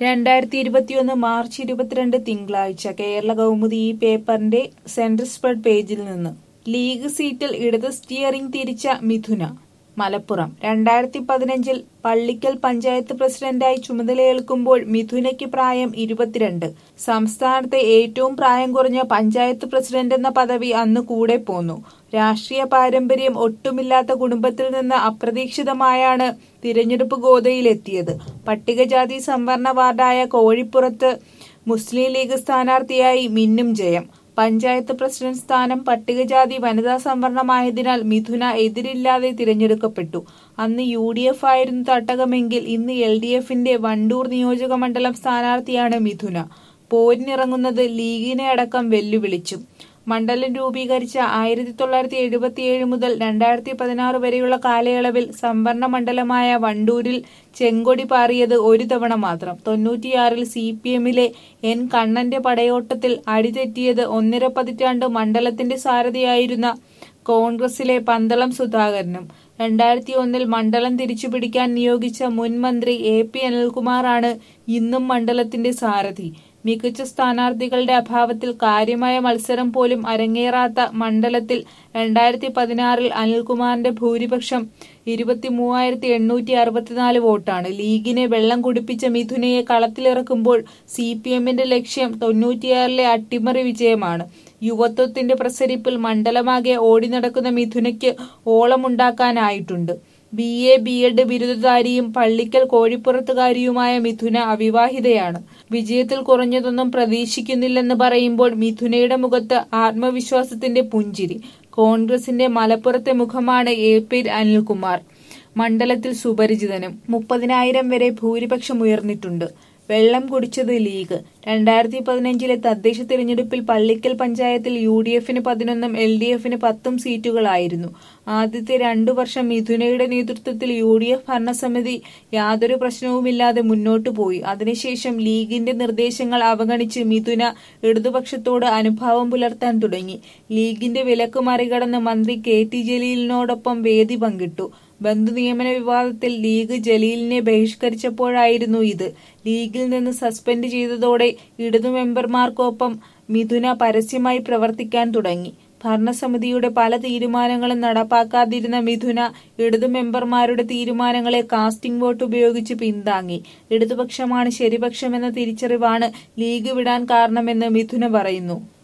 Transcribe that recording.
രണ്ടായിരത്തി ഇരുപത്തിയൊന്ന് മാർച്ച് ഇരുപത്തിരണ്ട് തിങ്കളാഴ്ച കേരള കൗമുദി ഈ പേപ്പറിന്റെ സെന്റർ സ്പ്രെഡ് പേജിൽ നിന്ന് ലീഗ് സീറ്റിൽ ഇടത് സ്റ്റിയറിംഗ് തിരിച്ച മിഥുന മലപ്പുറം രണ്ടായിരത്തി പതിനഞ്ചിൽ പള്ളിക്കൽ പഞ്ചായത്ത് പ്രസിഡന്റായി ചുമതലയേൽക്കുമ്പോൾ മിഥുനയ്ക്ക് പ്രായം ഇരുപത്തിരണ്ട് സംസ്ഥാനത്തെ ഏറ്റവും പ്രായം കുറഞ്ഞ പഞ്ചായത്ത് പ്രസിഡന്റ് എന്ന പദവി അന്ന് കൂടെ പോന്നു രാഷ്ട്രീയ പാരമ്പര്യം ഒട്ടുമില്ലാത്ത കുടുംബത്തിൽ നിന്ന് അപ്രതീക്ഷിതമായാണ് തിരഞ്ഞെടുപ്പ് ഗോതയിലെത്തിയത് പട്ടികജാതി സംവരണ വാർഡായ കോഴിപ്പുറത്ത് മുസ്ലിം ലീഗ് സ്ഥാനാർത്ഥിയായി മിന്നും ജയം പഞ്ചായത്ത് പ്രസിഡന്റ് സ്ഥാനം പട്ടികജാതി വനിതാ സംവരണമായതിനാൽ മിഥുന എതിരില്ലാതെ തിരഞ്ഞെടുക്കപ്പെട്ടു അന്ന് യു ഡി എഫ് ആയിരുന്നു തട്ടകമെങ്കിൽ ഇന്ന് എൽ ഡി എഫിന്റെ വണ്ടൂർ നിയോജക മണ്ഡലം സ്ഥാനാർത്ഥിയാണ് മിഥുന പോരിനിറങ്ങുന്നത് ലീഗിനെ അടക്കം വെല്ലുവിളിച്ചു മണ്ഡലം രൂപീകരിച്ച ആയിരത്തി തൊള്ളായിരത്തി എഴുപത്തിയേഴ് മുതൽ രണ്ടായിരത്തി പതിനാറ് വരെയുള്ള കാലയളവിൽ സംവരണ മണ്ഡലമായ വണ്ടൂരിൽ ചെങ്കൊടി പാറിയത് ഒരു തവണ മാത്രം തൊണ്ണൂറ്റിയാറിൽ സി പി എമ്മിലെ എൻ കണ്ണന്റെ പടയോട്ടത്തിൽ അടിതെറ്റിയത് ഒന്നര പതിറ്റാണ്ട് മണ്ഡലത്തിന്റെ സാരഥിയായിരുന്ന കോൺഗ്രസിലെ പന്തളം സുധാകരനും രണ്ടായിരത്തി ഒന്നിൽ മണ്ഡലം തിരിച്ചുപിടിക്കാൻ നിയോഗിച്ച മുൻ മന്ത്രി എ പി അനിൽകുമാറാണ് ഇന്നും മണ്ഡലത്തിന്റെ സാരഥി മികച്ച സ്ഥാനാർത്ഥികളുടെ അഭാവത്തിൽ കാര്യമായ മത്സരം പോലും അരങ്ങേറാത്ത മണ്ഡലത്തിൽ രണ്ടായിരത്തി പതിനാറിൽ അനിൽകുമാറിന്റെ ഭൂരിപക്ഷം ഇരുപത്തി മൂവായിരത്തി എണ്ണൂറ്റി അറുപത്തിനാല് വോട്ടാണ് ലീഗിനെ വെള്ളം കുടിപ്പിച്ച മിഥുനയെ കളത്തിലിറക്കുമ്പോൾ സി പി എമ്മിന്റെ ലക്ഷ്യം തൊണ്ണൂറ്റിയാറിലെ അട്ടിമറി വിജയമാണ് യുവത്വത്തിന്റെ പ്രസരിപ്പിൽ മണ്ഡലമാകെ ഓടി നടക്കുന്ന മിഥുനയ്ക്ക് ഓളമുണ്ടാക്കാനായിട്ടുണ്ട് ബി എ ബി എഡ് ബിരുദധാരിയും പള്ളിക്കൽ കോഴിപ്പുറത്തുകാരിയുമായ മിഥുന അവിവാഹിതയാണ് വിജയത്തിൽ കുറഞ്ഞതൊന്നും പ്രതീക്ഷിക്കുന്നില്ലെന്ന് പറയുമ്പോൾ മിഥുനയുടെ മുഖത്ത് ആത്മവിശ്വാസത്തിന്റെ പുഞ്ചിരി കോൺഗ്രസിന്റെ മലപ്പുറത്തെ മുഖമാണ് എ പി അനിൽകുമാർ മണ്ഡലത്തിൽ സുപരിചിതനും മുപ്പതിനായിരം വരെ ഭൂരിപക്ഷം ഉയർന്നിട്ടുണ്ട് വെള്ളം കുടിച്ചത് ലീഗ് രണ്ടായിരത്തി പതിനഞ്ചിലെ തദ്ദേശ തിരഞ്ഞെടുപ്പിൽ പള്ളിക്കൽ പഞ്ചായത്തിൽ യു ഡി എഫിന് പതിനൊന്നും എൽ ഡി എഫിന് പത്തും സീറ്റുകളായിരുന്നു ആദ്യത്തെ രണ്ടു വർഷം മിഥുനയുടെ നേതൃത്വത്തിൽ യു ഡി എഫ് ഭരണസമിതി യാതൊരു പ്രശ്നവുമില്ലാതെ മുന്നോട്ടു പോയി അതിനുശേഷം ലീഗിന്റെ നിർദ്ദേശങ്ങൾ അവഗണിച്ച് മിഥുന ഇടതുപക്ഷത്തോട് അനുഭാവം പുലർത്താൻ തുടങ്ങി ലീഗിന്റെ വിലക്ക് മറികടന്ന് മന്ത്രി കെ ടി ജലീലിനോടൊപ്പം വേദി പങ്കിട്ടു ബന്ധുനിയമന വിവാദത്തിൽ ലീഗ് ജലീലിനെ ബഹിഷ്കരിച്ചപ്പോഴായിരുന്നു ഇത് ലീഗിൽ നിന്ന് സസ്പെൻഡ് ചെയ്തതോടെ ഇടതു മെമ്പർമാർക്കൊപ്പം മിഥുന പരസ്യമായി പ്രവർത്തിക്കാൻ തുടങ്ങി ഭരണസമിതിയുടെ പല തീരുമാനങ്ങളും നടപ്പാക്കാതിരുന്ന മിഥുന ഇടതു മെമ്പർമാരുടെ തീരുമാനങ്ങളെ കാസ്റ്റിംഗ് വോട്ട് ഉപയോഗിച്ച് പിന്താങ്ങി ഇടതുപക്ഷമാണ് ശരിപക്ഷമെന്ന തിരിച്ചറിവാണ് ലീഗ് വിടാൻ കാരണമെന്ന് മിഥുന പറയുന്നു